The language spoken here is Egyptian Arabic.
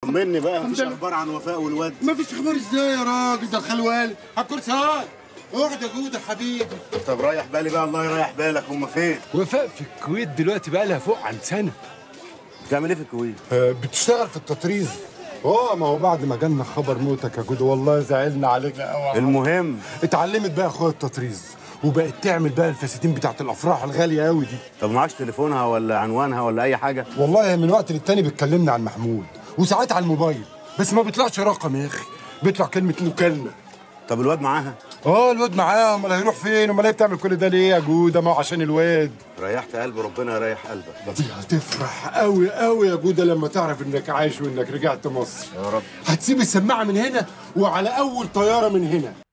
طمني بقى مفيش لله. اخبار عن وفاء والواد مفيش اخبار ازاي يا راجل ده الخلوال على الكرسي هات اقعد يا جودة حبيبي طب رايح بالي بقى الله يريح بالك هم فين وفاء في الكويت دلوقتي بقى لها فوق عن سنه بتعمل ايه في الكويت آه، بتشتغل في التطريز اه ما هو بعد ما جالنا خبر موتك يا جودة والله زعلنا عليك قوي المهم اتعلمت بقى يا اخويا التطريز وبقت تعمل بقى الفساتين بتاعت الافراح الغاليه قوي دي طب معاش تليفونها ولا عنوانها ولا اي حاجه والله من وقت للتاني بتكلمنا عن محمود وساعات على الموبايل بس ما بيطلعش رقم يا اخي بيطلع كلمه مكالمه طب الواد معاها اه الواد معاه امال هيروح فين امال هي بتعمل كل ده ليه يا جوده ما هو عشان الواد ريحت قلبي ربنا يريح قلبك دي هتفرح قوي قوي يا جوده لما تعرف انك عايش وانك رجعت مصر يا رب هتسيب السماعه من هنا وعلى اول طياره من هنا